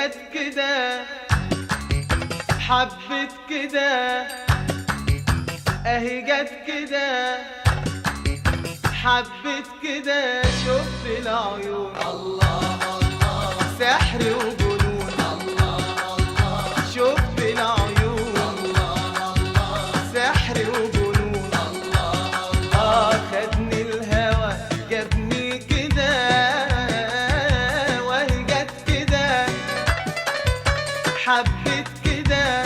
جت كده حبت كده اهي جت كده حبت كده شفت العيون الله الله سحر وجنون الله الله شفت العيون الله الله سحر وجنون الله اه خدني الهوى جابني كده وهي جت كده حبت كده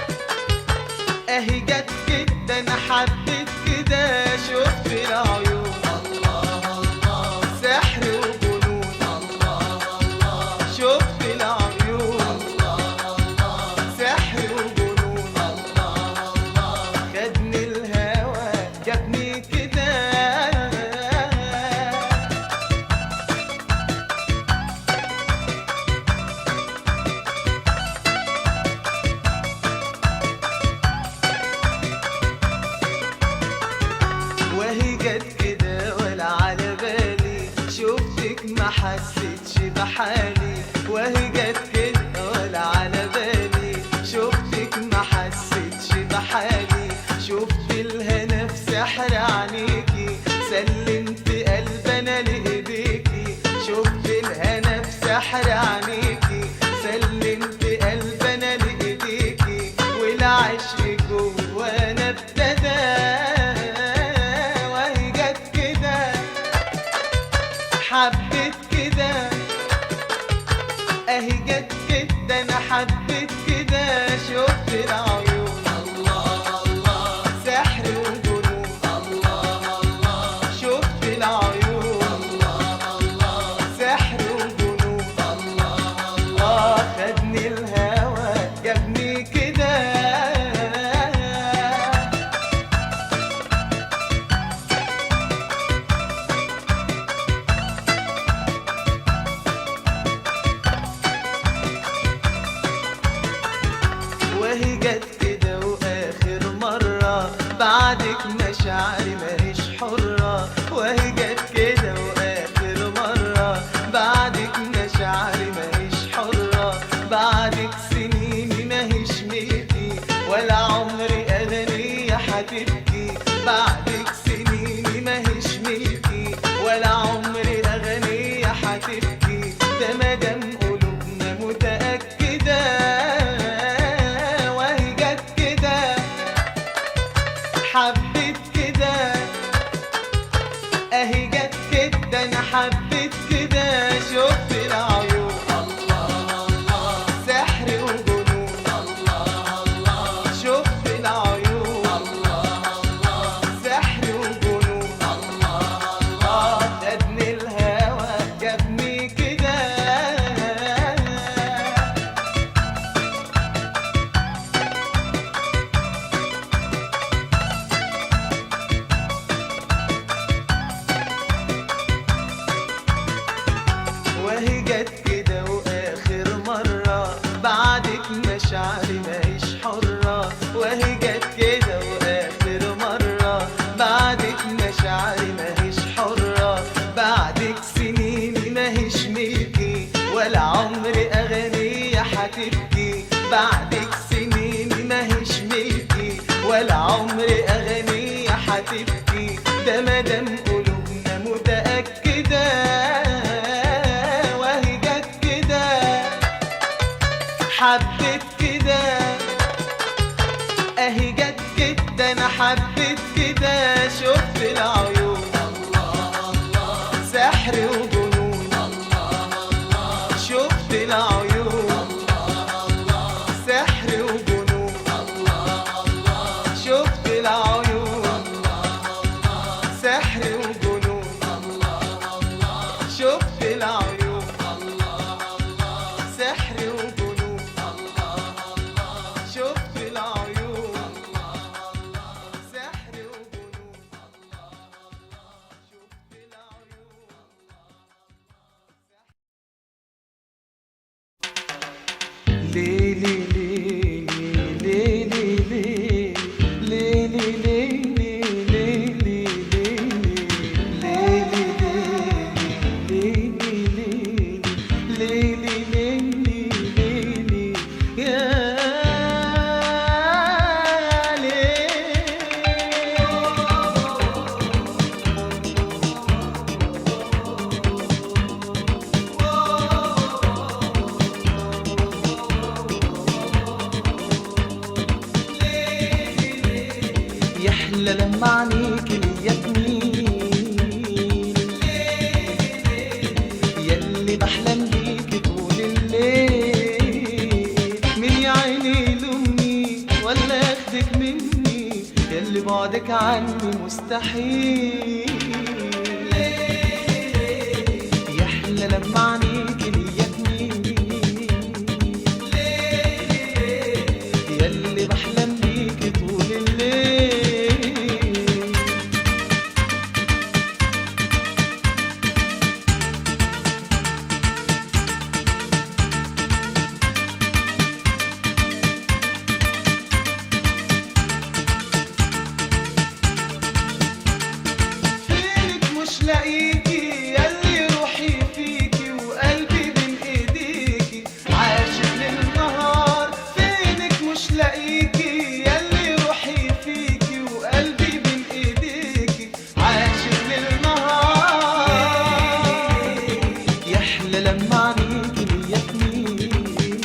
اهي جت كده انا حبت كده شفت العيون الله الله سحر وجنون الله الله شفت العيون الله سحر وجنون الله خدني الهوى جابني كده وهي جت كده ولا على بالي شفتك ما حسيتش بحالي وهي جت كده ولا على بالي شفتك ما حسيتش بحالي شفت الهنا في سحر عينيكي سلمت قلبي انا لايديكي شفت الهنا في سحر عينيكي سلمت قلبي انا لايديكي والعشق جوانا ابتدى وهي جت كده حبت كده اهي جت كده انا حبيت كده شفت العيون الله الله سحر وجنون الله الله شفت العيون الله الله سحر وجنون الله اه خدني الهوى جابني كده وهي جت كده واخر مرة بعدك مشاعري ماهيش حرة وهي جت كده واخر مرة بعدك مشاعري ماهيش حرة بعدك سنيني ماهيش ملكي ولا عمري أغنية هتبكي بعدك سنيني ماهيش ملكي ولا عمري أغنية هتبكي ده مدام قلوبنا متأكدة وهي جت كده حبت كده اهي جت كده انا حبيت كده شفت العيون الله الله سحر وجنون الله الله شفت العيون الله الله سحر وجنون الله اه خدني الهوى جابني كده وهي جت كده واخر مرة بعدك مشاعري ماهيش حرة وهي جت كده واخر مرة بعدك مشاعري ماهيش حرة بعدك سنيني ماهيش ملكي ولا عمري أغنية هتبكي بعدك سنيني ماهيش ملكي ولا عمري أغنية هتبكي ده مدام قلوبنا متأكدة وهي جت كده حبت كده اهي جت كده انا حبيت كده شفت العيون الله الله سحر وجنون الله الله شفت العيون الله سحر وجنون الله الله شفت العيون الله سحر وجنون الله شفت العيون الله سحر وجنون شفت العيون سحر وجنون يحلى لما عينيك ليا تميل ياللي بحلم بيك طول الليل مين يا عيني لومني ولا اخدك مني ياللي بعدك عني مستحيل يحلى لما عينيك ليا تميل ياللي بحلم بيك طول الليل فينك مش لاقيكي ياللي روحي فيكي وقلبي بين ايديكي عاشق للنهار فينك مش لاقيكي ياللي روحي فيكي وقلبي بين ايديكي عاشق للنهار يحلى لما عينيكي ليا تميل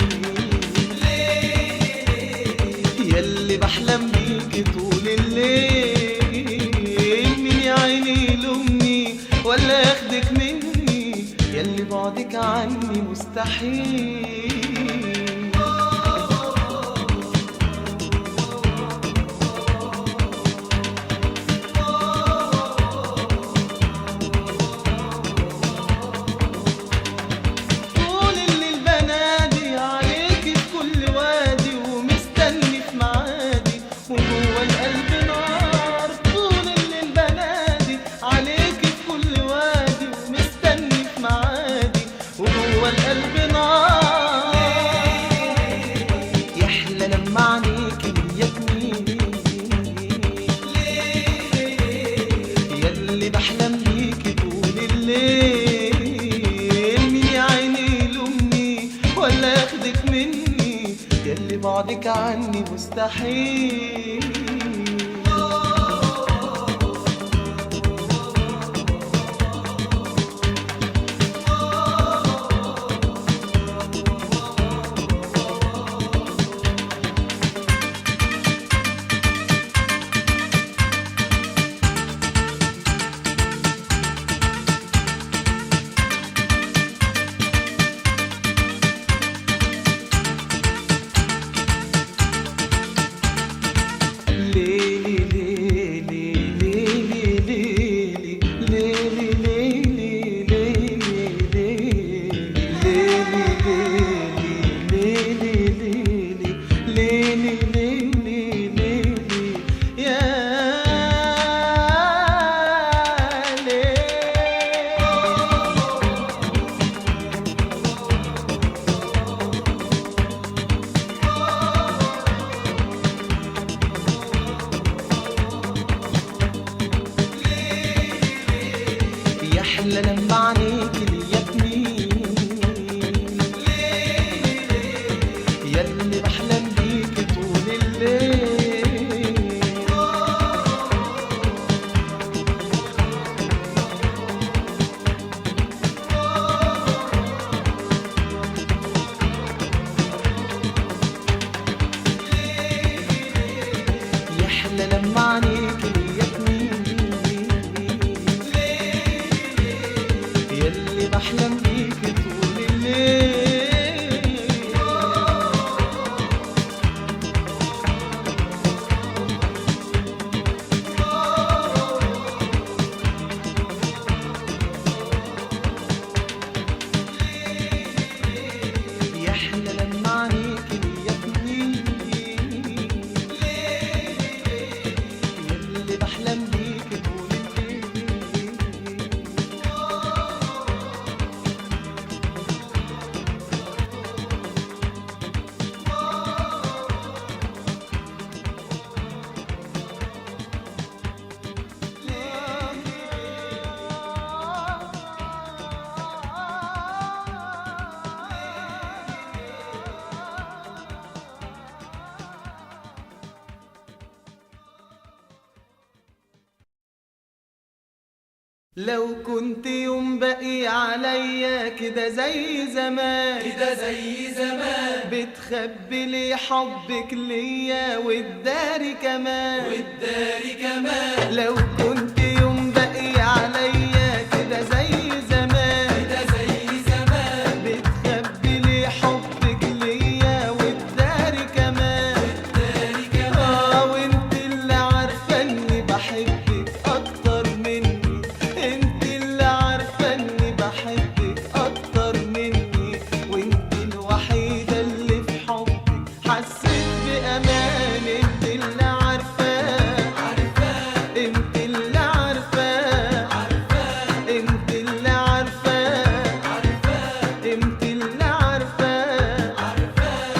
ياللي بحلم بيكي طول الليل مين يا عيني لومني ولا ياخدك مني ياللي بعدك عني مستحيل طول الليل بنادي عليكي في كل وادي ومستني في معادي وجوه القلب نار طول الليل بنادي عليكي في كل وادي ومستني في معادي وجوه القلب نار يحلى لما عينيكي ليا تميل ياللي بحلم بيكي طول الليل مين يا عيني لومني ولا ياخدك مني ياللي بعدك عني مستحيل ليلي ليلي ليلي ليلي ليلي ليلي ليلي ليلي ليلي ليلي ليلي يا ليل يحلى لما عينيك ليا تميل ياللي بحلم بيك طول الليل يحلى لما عينيك ليا تميل ياللي بحلم بيك طول الليل يحلى لما عينيك ليا تميل لو كنت يوم باقي عليا كده زي زمان كده زي زمان بتخبي لي حبك ليا والداري كمان والداري كمان لو كنت يوم باقي عليا كده زي زمان كده زي زمان بتخبي لي حبك ليا والداري كمان والداري كمان اه وانت اللي عارفه اني بحبك اكتر مني انت اللي عارفه اني بحبك اكتر مني وانت الوحيده اللي في حبك حسيت بامان انت اللي عارفاه عارفاه انت اللي عارفاه عارفاه انت اللي عارفاه عارفاه انت اللي عارفاه عارفاه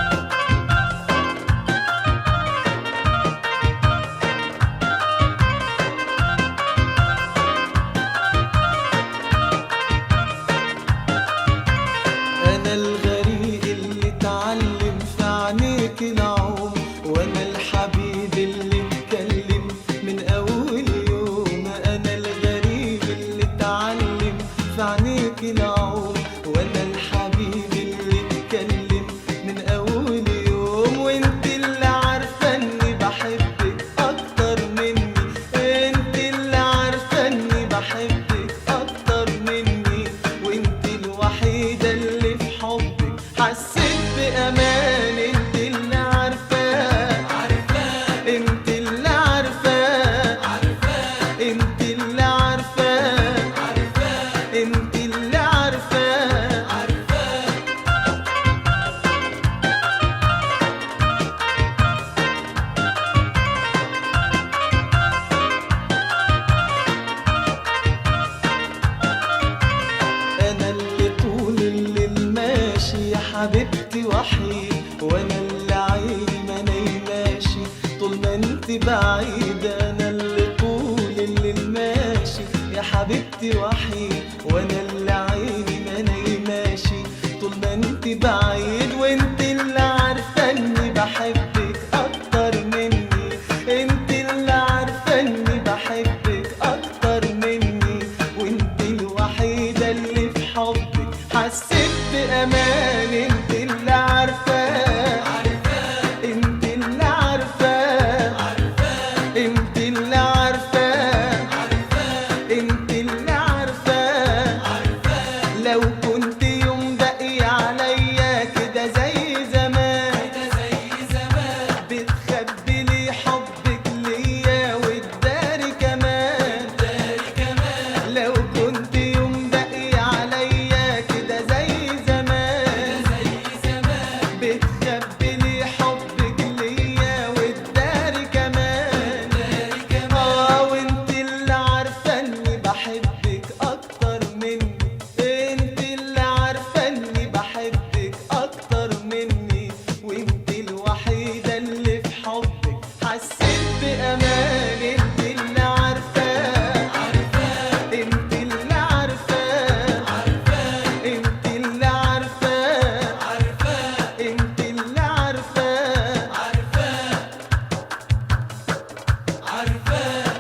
انا الغريق اللي اتعلم في عينيك العوم وانا الحبيب اللي اتكلم من اول يوم انا الغريب اللي اتعلم في عينيك العوم وانا الحبيب اللي اتكلم من اول يوم وانت اللي عارفه اني بحبك اكتر مني انت اللي عارفه اني بحبك اكتر مني وانت الوحيده اللي في حبك حسيت بامان انت اللي عارفاه عارفاه انت اللي عارفاه عارفاه انت اللي عارفاه عارفاه انت اللي عارفاه عارفاه انا اللي طول الليل ماشي يا حبيبتي وحيد وانا اللي عيني ما نايماشي طول ما انت بعيد انا اللي طول الليل ماشي يا حبيبتي وحيد وانا اللي عيني ما نايماشي طول ما انت بعيد وانت اللي عارفه اني بحبك اكتر مني انت اللي عارفه اني بحبك اكتر مني وانت الوحيده اللي في حبك حسيت بامان انت اللي عارفاه عارفاه انت اللي عارفاه عارفاه انت اللي عارفاه عارفاه انت اللي عارفاه عارفاه لو كنت يوم باقي عليا كده زي زمان كده زي زمان بتخبي لي حبك ليا والداري كمان والداري كمان لو كنت يوم باقي عليا كده زي زمان زي زمان بتخبي لي حبك ليا والداري كمان والداري كمان اه وانت اللي عارفه اني بحبك اكتر مني انت اللي عارفه اني بحبك اكتر مني وانت الوحيده اللي في حبك حسيت بامان انت اللي عارفاه عارفاه انت اللي عارفاه عارفاه انت اللي عارفاه عارفاه انت اللي عارفاه عارفاه عارفاه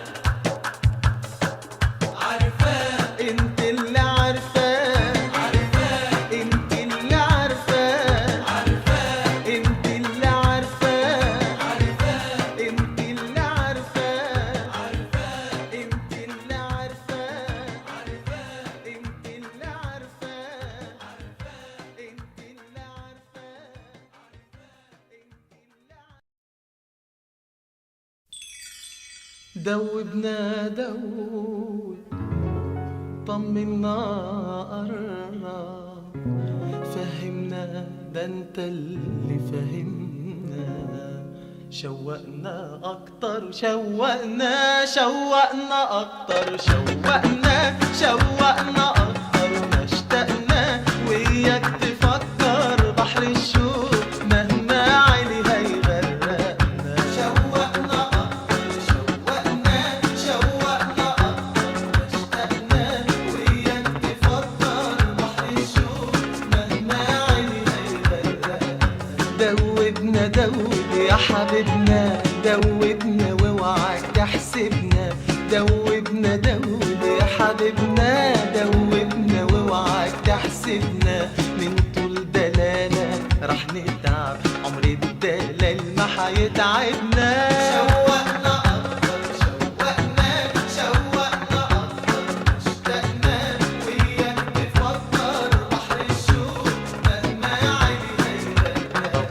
عارفاه انت اللي عارفاه عارفاه انت اللي عارفاه عارفاه انت اللي عارفاه عارفاه انت اللي عارفاه عارفاه انت اللي عارفاه عارفاه انت اللي عارفاه انت اللي عارفاه دوبنا دوب طمنا قرب فهمنا ده انت اللي فهمنا شوقنا اكتر شوقنا شوقنا اكتر شوقنا شوقنا اكتر ما اشتقنا وياك تفكر بحر الشوق مهما علي هيغرقنا شوقنا اكتر شوقنا شوقنا اكتر ما اشتقنا وياك تفكر بحر الشوق مهما علي هيغرقنا دوبنا دوب يا حبيبنا دوبنا واوعك تحسبنا دوبنا دوب يا حبيبنا هيتعبنا شوقنا أكتر شوقنا شوقنا أكتر اشتقنا وياك تفكر بحر الشوق مهما عالي هيبقى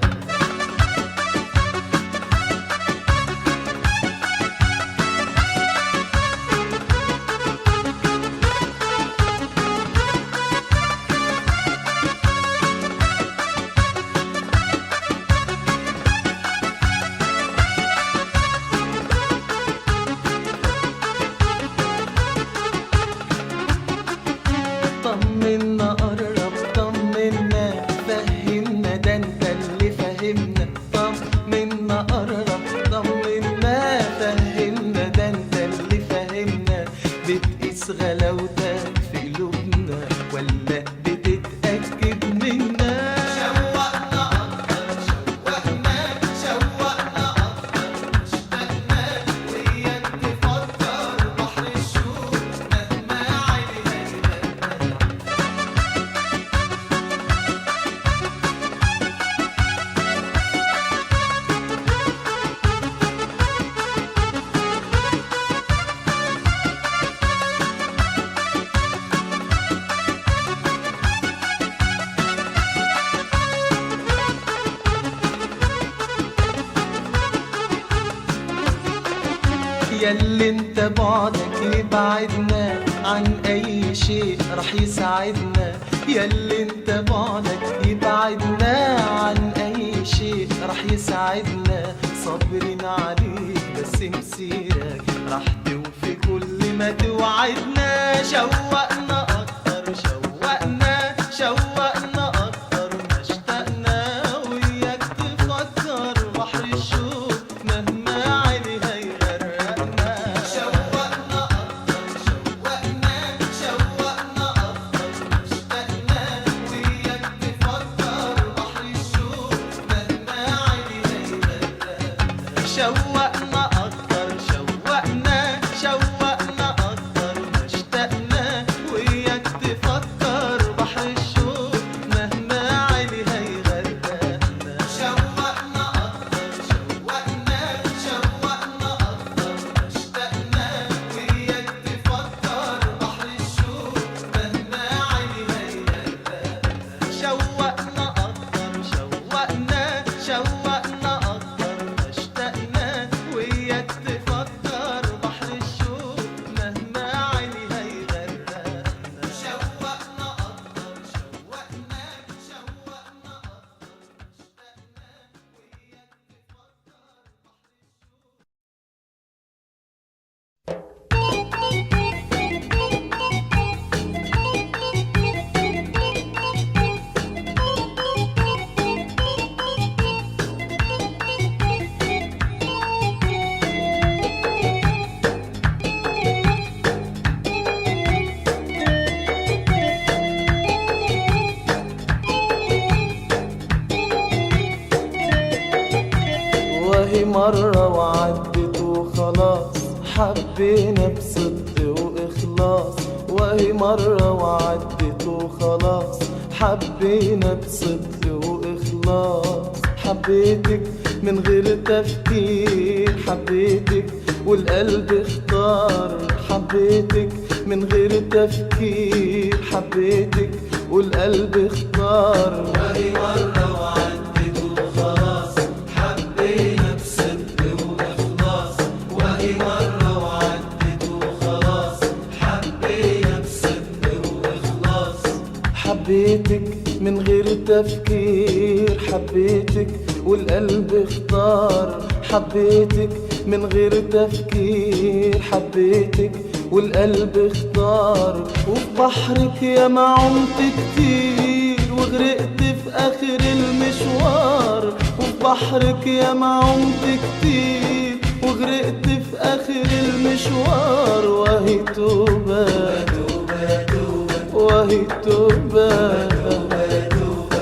طمنا قرب طمنا فهمنا ده انت اللي فهمنا طمنا قرب طمنا فهمنا ده انت اللي فهمنا بتقيس غلاوتك في قلوبنا ولا بتتأكد منا شوقنا أكتر شوقنا شوقنا أكتر اشتقنا وياك تفكر بحر الشوق مهما عالي هيبقى ياللي انت بعدك يبعدنا عن اي شيء رح يساعدنا ياللي انت بعدك يبعدنا عن اي شيء رح يساعدنا صابرين عليك بس مسيرك رح توفي كل ما توعدنا شوقنا اكتر شوقنا شوقنا اكتر ما اشتقنا وياك تفكر بحر الشوق مهما عالي هيغرقنا شوقنا أكتر شوقنا شوقنا أكتر اشتقنا وياك تفكر بحر الشوق مهما عالي هيبقى شوقنا اكتر شوقنا شوقنا اكتر ما اشتقنا وياك تفكر بحر الشوق مهما عالي هيغرقنا شوقنا أكتر شوقنا شوقنا أكتر اشتقنا وياك تفكر بحر الشوق مهما عالي هيبقى شوقنا اكتر شوقنا شوقنا اكتر ما اشتقنا وياك تفكر بحر الشوق مهما عالي هيغرقنا شوقنا أكتر شوقنا شوقنا أكتر اشتقنا وياك تفكر وهي مرة وعدت وخلاص حبينا بصدق وإخلاص وهي مرة وعدت وخلاص حبينا بصدق وإخلاص حبيتك من غير تفكير حبيتك والقلب اختار حبيتك من غير تفكير حبيتك والقلب اختار وهي مرة وعدت وخلاص حبينا بصدق وإخلاص وهي مرة وعدت وخلاص حبينا بصدق وإخلاص حبيتك من غير تفكير حبيتك والقلب اختار حبيتك من غير تفكير حبيتك والقلب اختار وفي بحرك يا ما عمت كتير وغرقت في اخر المشوار وفي بحرك يا ما عمت كتير وغرقت في اخر المشوار وهي توبه توبة توبة وهي توبه توبة توبة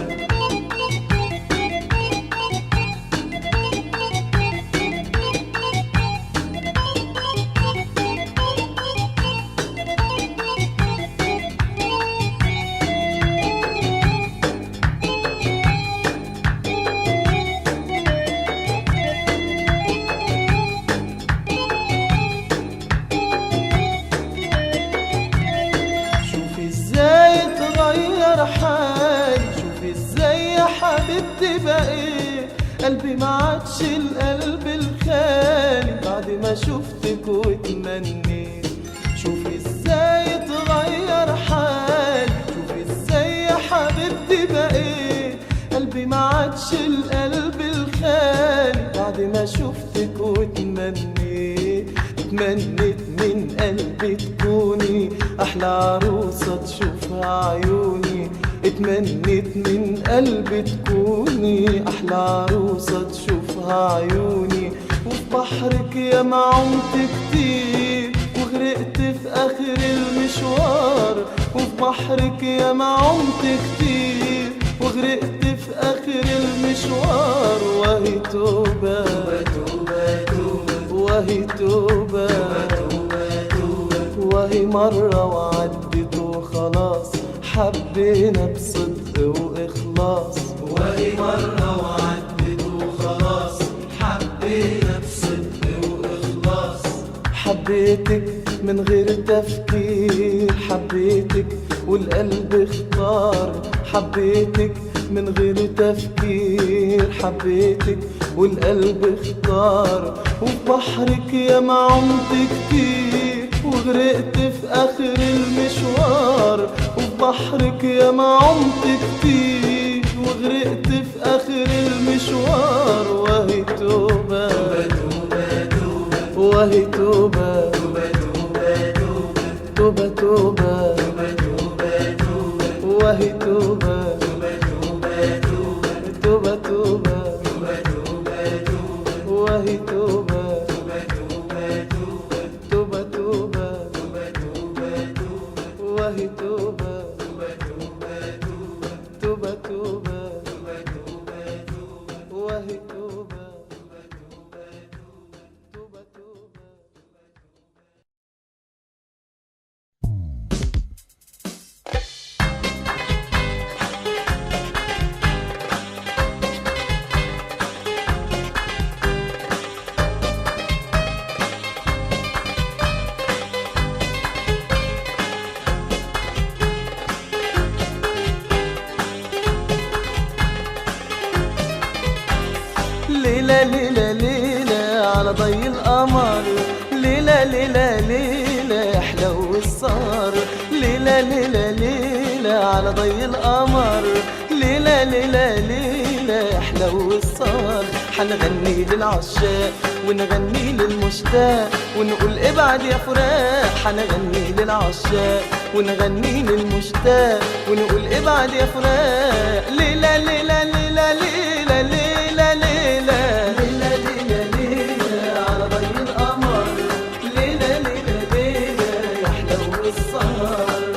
ما عادش القلب الخالي بعد ما شفتك واتمنيت شوفي ازاي اتغير حالي شوفي ازاي يا حبيبتي بقيت قلبي ما عادش القلب الخالي بعد ما شفتك واتمنيت اتمنيت من قلبي تكوني احلى عروسه تشوفها عيوني اتمنيت من قلبي تكوني احلى عروسه تشوفها عيوني وفي بحرك يا ما عمت كتير وغرقت في اخر المشوار وفي بحرك يا ما عمت كتير وغرقت في اخر المشوار وهي توبه توبة توبة وهي توبه توبة توبة وهي مرة وعدت وخلاص حبينا بصدق وإخلاص وهي مرة وعدت وخلاص حبينا بصدق وإخلاص حبيتك من غير تفكير حبيتك والقلب اختار حبيتك من غير تفكير حبيتك والقلب اختار وفي بحرك يا ما عمت كتير وغرقت في اخر المشوار وفي بحرك يا ما عمت كتير وغرقت في اخر المشوار وهي توبه توبة توبة وهي توبة توبة توبة توبة توبة توبة توبة وهي توبة توبة توبة توبة توبة وهي توبة توبة توبة وهي توبة توبة توبة وهي توبة توبة توبة ليلة ليلة ليلة على ضي القمر ليلة ليلة ليلة أحلى والصار ليلة ليلة ليلة على ضي القمر ليلة ليلة ليلة أحلى والصار حنغني للعشاق ونغني للمشتاق ونقول ابعد يا فراق حنغني للعشاق ونغني للمشتاق ونقول ابعد يا فراق ليلة ليلة ليلة ليلة ليلة ليلة ليلة ليلة ليلة على ضي القمر ليلة ليلة ليلة يحلو السهر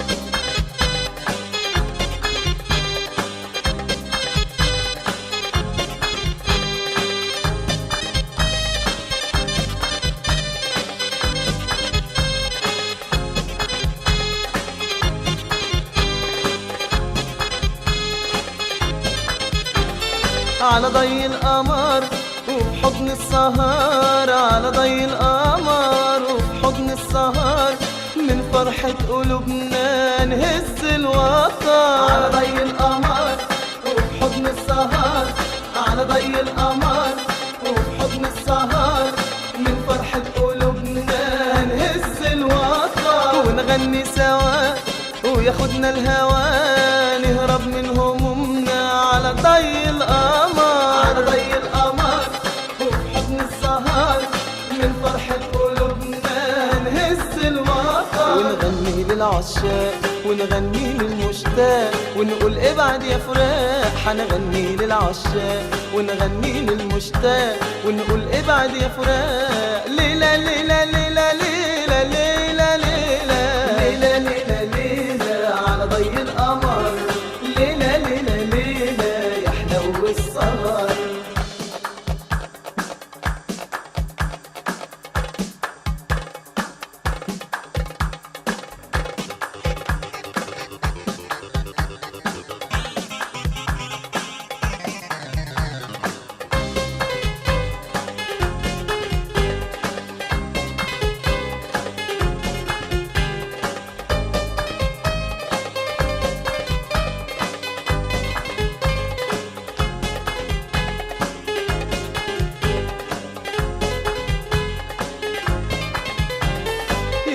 على ضي القمر وبحضن السهر على ضي القمر وبحضن السهر من فرحة قلوبنا نهز الوتر على ضي القمر وبحضن السهر على ضي القمر وبحضن السهر من فرحة قلوبنا نهز الوتر ونغني سوا وياخدنا الهوى نهرب من همومنا على ضي القمر على ضي القمر وبحضن السهر من فرحة قلوبنا نهز الوطن ونغني للعشاق ونغني للمشتاق ونقول ابعد يا فراق حنغني للعشاق ونغني للمشتاق ونقول ابعد يا فراق ليلة ليلة ليلة ليلة ليلة ليلة ليلة ليلة ليلة على ضي القمر ليلة ليلة ليلة يحلو السهر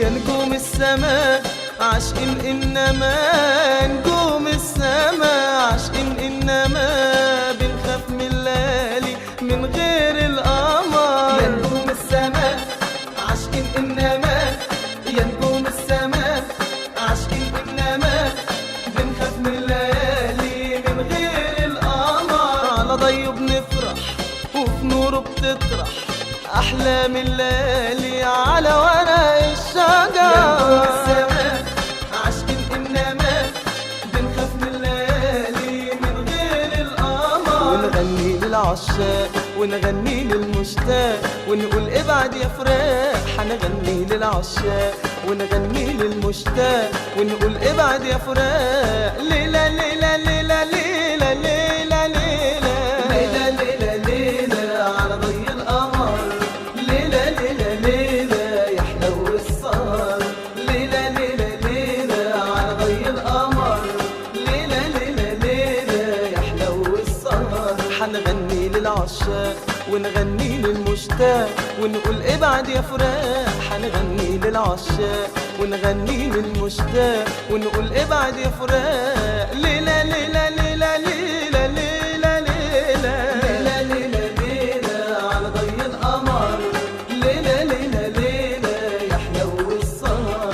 يا نجوم السماء عاشقين إنما نجوم السماء عاشقين إنما بنخاف من الليالي من غير القمر يا نجوم السماء عاشقين إنما يا نجوم السماء عاشقين إنما بنخاف من الليالي من غير القمر على ضي بنفرح وفي نوره بتطرح أحلام الليالي على ورق الشجر عاشقين إنما بنخاف من الليالي من غير القمر ونغني للعشاق ونغني للمشتاق ونقول ابعد يا فراق هنغني للعشاق ونغني للمشتاق ونقول ابعد يا فراق ليلة ليلة ليلة ليلة ليلة ليلة ليلة ليلة ليلة على ضي القمر ليلة ليلة ليلة يحلو السهر ليلة ليلة ليلة على ضي القمر ليلة ليلة ليلة يحلو السهر حنغني للعشاق ونغني للمشتاق ونقول ابعد يا فراق حنغني للعشاق ونغني للمشتاق ونقول ابعد يا فراق ليلة ليلة ليلة ليلة ليلة ليلة ليلة ليلة ليلة على ضي القمر ليلة ليلة ليلة يحلو السهر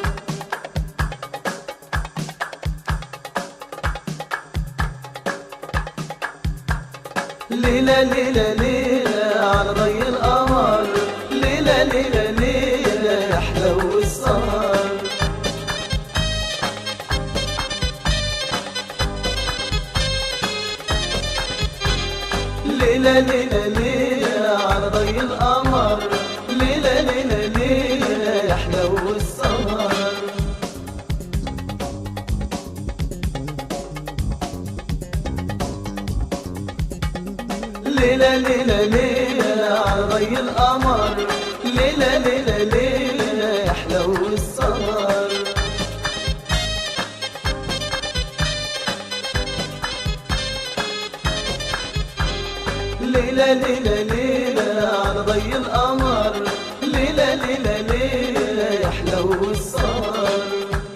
ليلة ليلة ليلة على ضي القمر ليلة ليلة ليلة يحلو السهر ليلة ليلة ليلة على ضي القمر ليلة ليلة ليلة يحلو السهر ليلة ليلة ليلة على ضي القمر ليلة ليلة ليلة يحلو السهر ليلة ليلة ليلة على ضي القمر ليلة ليلة ليلة يحلو السهر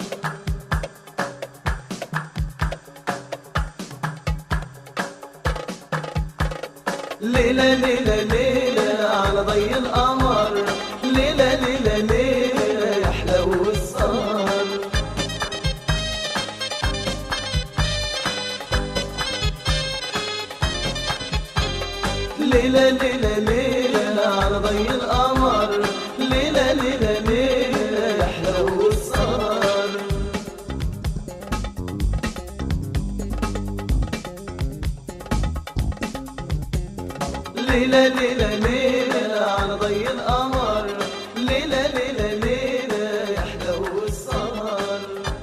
ليلة ليلة ليلة على ضي القمر ليلة ليلة ليلة يحلو السهر ليلة ليلة ليلة على ضي القمر ليلة ليلة ليلة يحلو السهر ليلة ليلة ليلة على ضي القمر ليلة ليلة ليلة يحلو السهر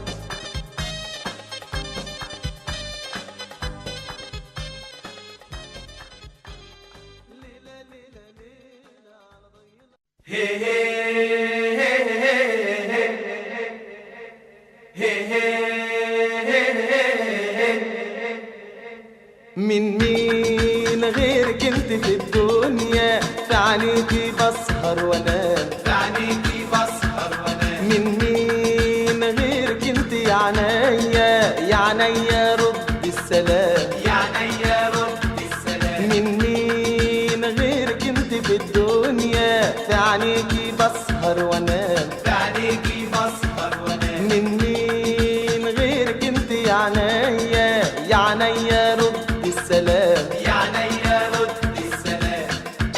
ليلة ليلة ليلة على ضي من مين غيرك انت في الدنيا في عينيكي بسهر وانام في عينيكي بسهر وانام من مين غيرك انت يا عينيا يا عينيا رد السلام يا عينيا رد السلام من مين غيرك انت في الدنيا في عينيكي بسهر وانام في عينيكي بسهر وانام من مين غيرك انت يا عينيا يا عينيا رد السلام يا عينيا رد السلام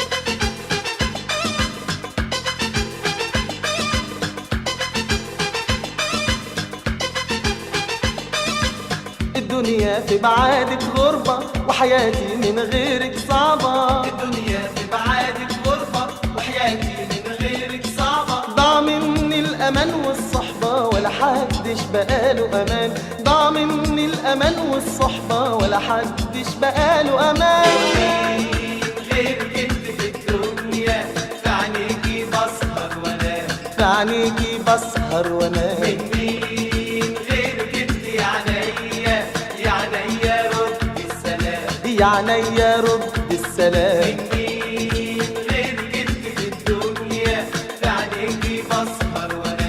الدنيا في بعادك غربة وحياتي من غيرك صعبة الدنيا في بعادك غربة وحياتي من غيرك صعبة ضاع مني الأمان والصحبة ولا حدش بقاله أمان ضاع مني الأمان والصحبة ولا حدش بقاله أمان مين غيرك انت في الدنيا في عينيكي بسهر وانام في عينيكي بسهر وانام من مين غيرك انت يا عينيا يا عينيا رد السلام يا عينيا رد السلام من مين غيرك انت في الدنيا في عينيكي بسهر وانام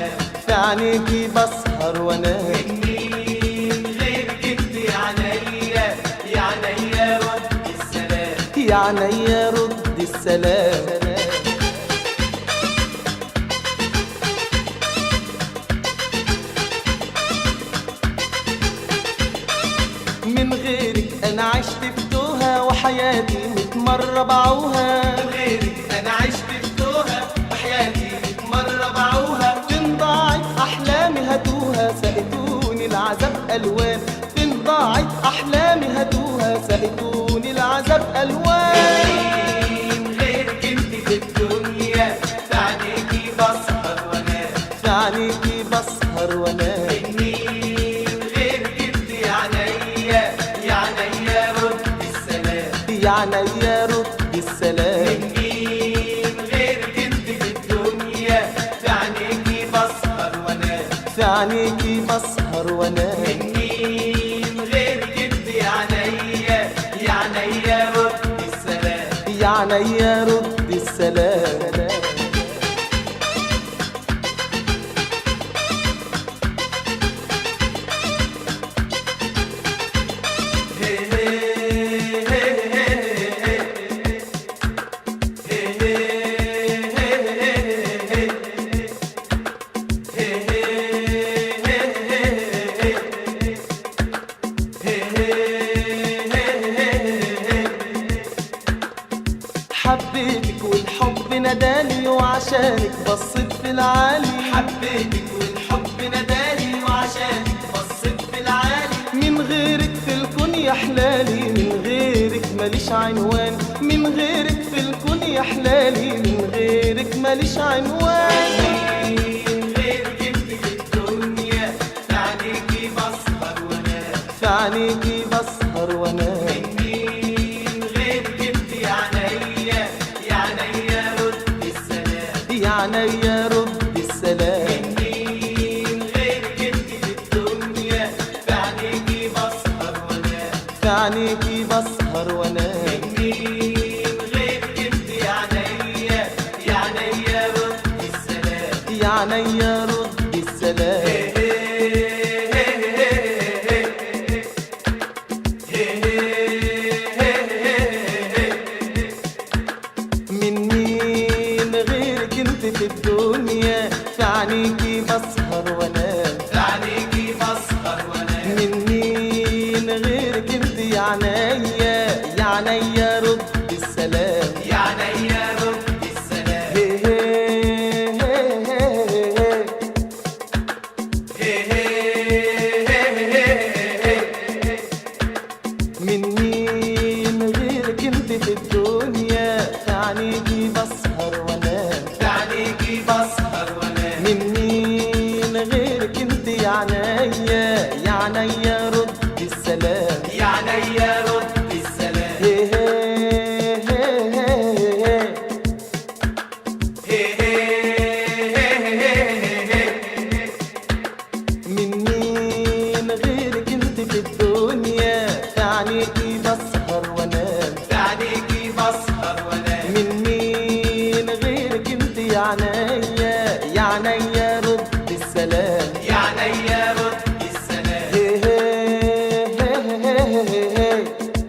انا عشت في توها وحياتي ميت مرة باعوها من غيرك انا عشت في توها وحياتي ميت مرة باعوها فين ضاعت احلامي هاتوها سقتوني العذاب الوان فين ضاعت احلامي هاتوها سقتوني العذاب الوان مين غيرك انت في الدنيا في عينيكي بسهر وانام في عينيكي بسهر وانام مين غيرك انت يا عينيا يا عينيا رد السلام يعني يا رب السلام مين غيرك انت في الدنيا في عينيكي بسهر وانام في عينيكي بسهر وانام مين غيرك انت يا عينيا يا عينيا رد السلام يعني يا رب السلام حبيتك والحب نداني وعشانك بصيت في العالي حبيتك والحب نداني وعشانك بصيت في العالي من غيرك في الكون يا حلالي من غيرك ماليش عنوان من غيرك في الكون يا حلالي من غيرك ماليش عنوان مين غيرك انت في الدنيا في عينيكي بسهر وانام في عينيكي بسهر وانام مين غيرك انت يا عينيا يا عينيا رد السلام يعني يا رب السلام مين غيرك انت في الدنيا في عينيكي بسهر وانام في عينيكي بسهر وانام مين غيرك انت يا عينيا يا عينيا رد السلام يعني يا رب السلام من مين غيرك انت في الدنيا في عينيكي بسهر وانام في عينيكي بسهر وانام من مين غيرك انت يا عينيا يا عينيا رد السلام يا عينيا رد السلام هي هي هي هي من مين غيرك انت في الدنيا في عينيكي بسهر وانام في عينيكي بسهر وانام من مين غيرك انت يا عينيا يا عينيا رد السلام يا عينيا رد السلام هي هي من مين غيرك انت في الدنيا في عينيكي بسهر وانام في عينيكي بسهر وانام من مين غيرك انت يا عينيا يا عينيا رد السلام يا عينيا رد السلام هي هي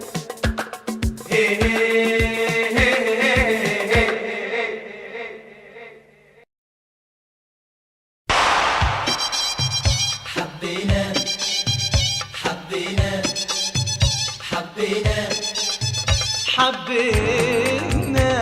حبينا حبينا حبينا حبينا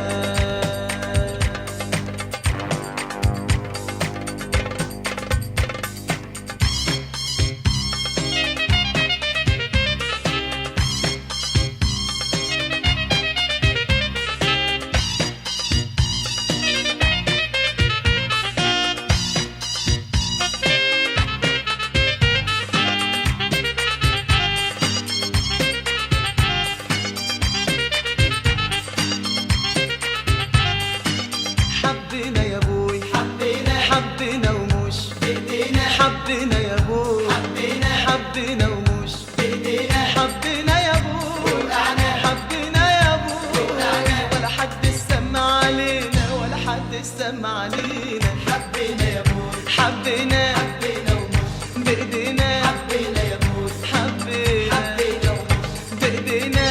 حبينا يا ابوي حبينا حبينا ومش بايدينا حبينا يا ابوي حبينا حبينا ومش بايدينا حبينا يا ابوي وقعنا حبينا يا ابوي وقعنا ولا حد استمع علينا ولا حد استمع علينا حبينا يا ابوي حبينا حبينا ومش بايدينا حبينا يا ابوي حبينا حبينا ومش بايدينا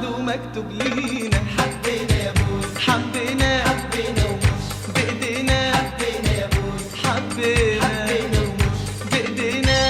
وعد ومكتوب لينا حبينا يا ابوي حبينا حبينا ومش بايدينا حبينا يا ابوي حبينا حبينا ومش بايدينا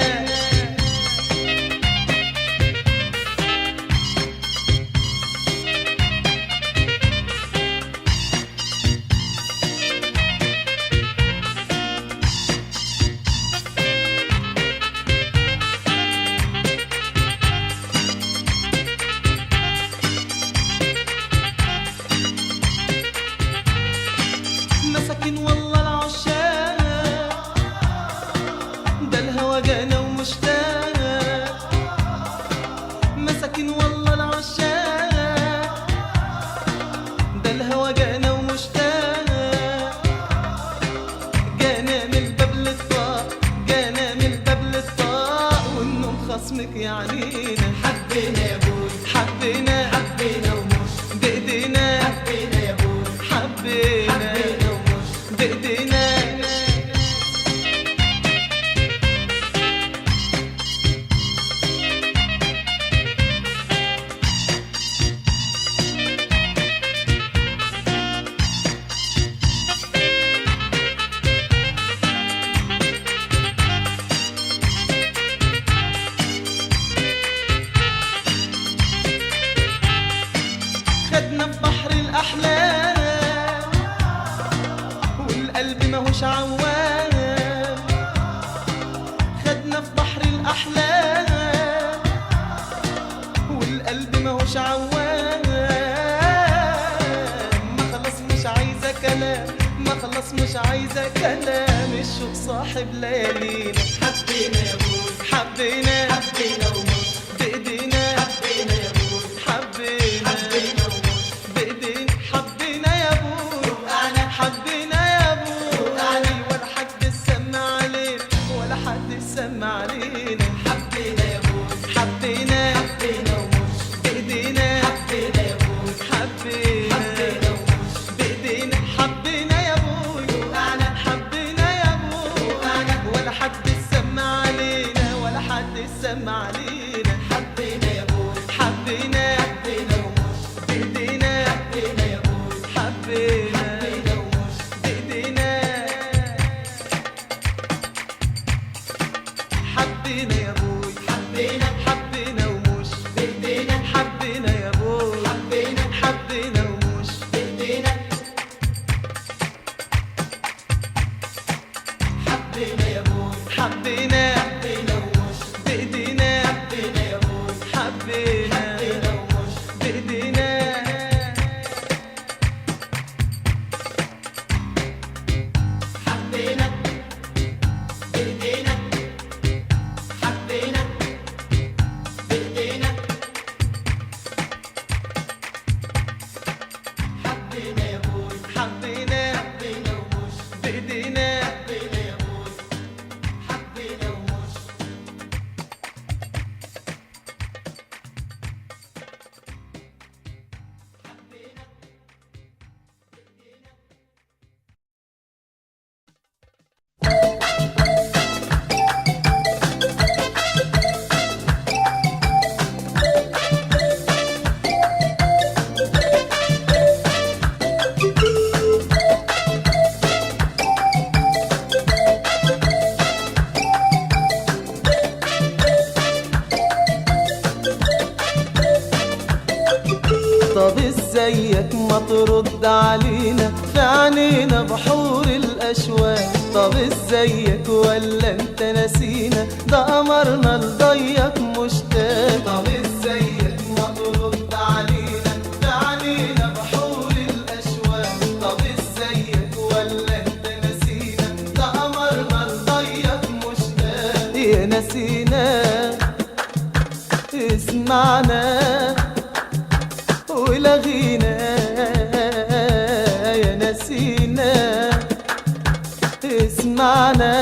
مساكين والله العشاق ده الهوى جانا ومشتاق مساكين والله العشاق ده الهوى جانا ومشتاق جانا من الباب للطاق جانا من الباب للطاق والنوم خصمك يعنينا حبينا يا ابوي حبينا حبينا ومش بايدينا حبينا يا ابوي حبينا حبينا ومش بايدينا خدنا في بحر الأحلام والقلب ماهوش عوام خدنا في بحر الأحلام والقلب ماهوش عوام ما خلاص مش عايزة كلام ما خلاص مش عايزة كلام الشوق صاحب ليالينا حبينا يا ابوي حبينا حبينا ومش بإيدينا حبينا يا ابوي حبينا حبينا ومش بايدين حبينا يا ابوي وقعنا حبينا يا ابوي وقعنا. ولا حد سمع علينا ولا حد سمع علينا حبينا يا ابوي حبينا حبينا ومش بايدينا حبينا يا ابوي حبينا حبينا ومش بايدينا حبينا يا ابوي وقعنا حبينا يا ابوي وقعنا. ولا حد سمع علينا ولا حد سمع علينا حبينا يا ابوي حبينا حبينا ومش بايدينا حبينا يا ابوي حبينا حبينا ومش بايدينا حبينا يا ابوي حبينا حبينا ومش بايدينا حبينا يا ابوي حبينا حبينا ومش بايدينا حبينا يا ابوي حبينا حبينا ومش بايدينا حبينا يا ابوي حبينا حبينا ومش بايدينا حبينا بايدينا حبينا بايدينا حبينا يا ابوي حبينا حبينا ومش بايدينا حبينا يا ابوي حبينا ومش حبينا طب ازيك ما ترد علينا في عينينا بحور الاشواق طب ازيك ولا انت نسينا ده قمرنا لضيق مشتاق طب ازيك ما ترد علينا في عينينا بحور الاشواق طب ازيك ولا انت نسينا ده قمرنا لضيق مشتاق يا نسينا اسمعنا ولغينا يا نسينا اسمعنا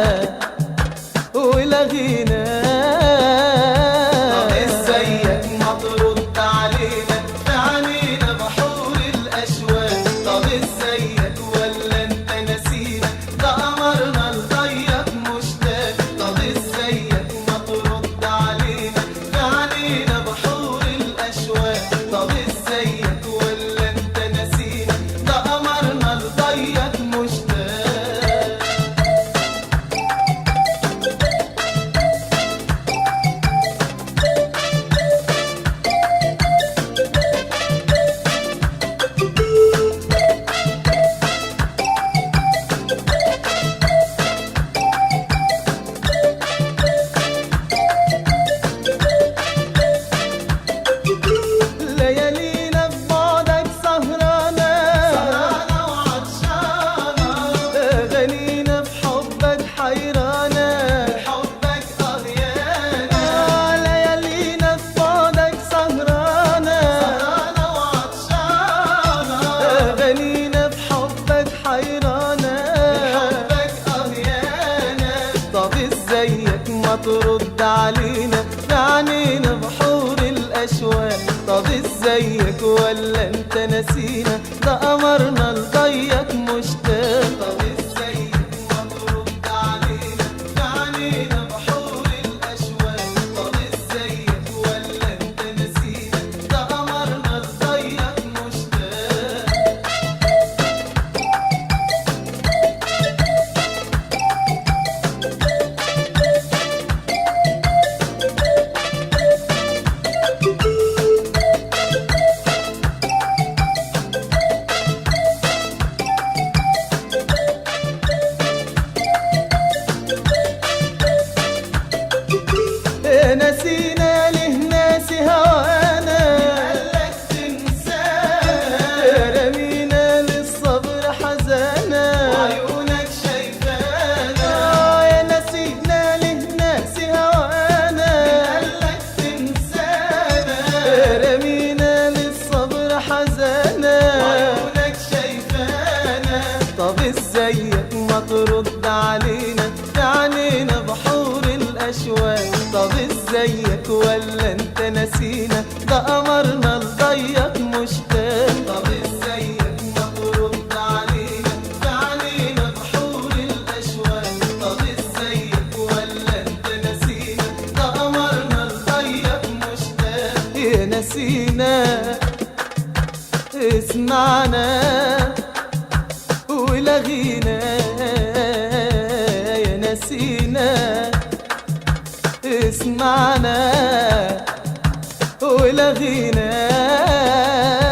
ولغينا طب ازيك ما ترد علينا في عينينا بحور الاشواق طب ازيك ولا انت نسينا ده قمرنا لضيق مشتاق طب ازيك ما ترد علينا في عينينا بحور الاشواق طب حيرانة حبك اه يانا طب ازيك ما ترد علينا في عنينا بحور الاشواق طب ازيك ولا انت نسينا ده قمرنا لضيق مشتاق طب ازيك ما ترد علينا في عنينا بحور الاشواق طب ازيك ولا انت نسينا ده قمرنا لضيق مشتاق نسينا له ناس هوانا قالك تنسانا رمينا للصبر حزانا وعيونك شايفانا آه يا نسينا له ناس هوانا قالك تنسانا رمينا للصبر حزانا وعيونك شايفانا طب ازيك ما ترد علينا في عنينا بحور الاشواق طب ازيك ولا انت نسينا ده قمرنا لضيق مشتاق طب ازيك ما ترد علينا في عنينا بحور الاشواق طب ازيك ولا انت نسينا ده قمرنا لضيق مشتاق يا نسينا اسمعنا ولغينا يا نسينا اسمعنا ولغينا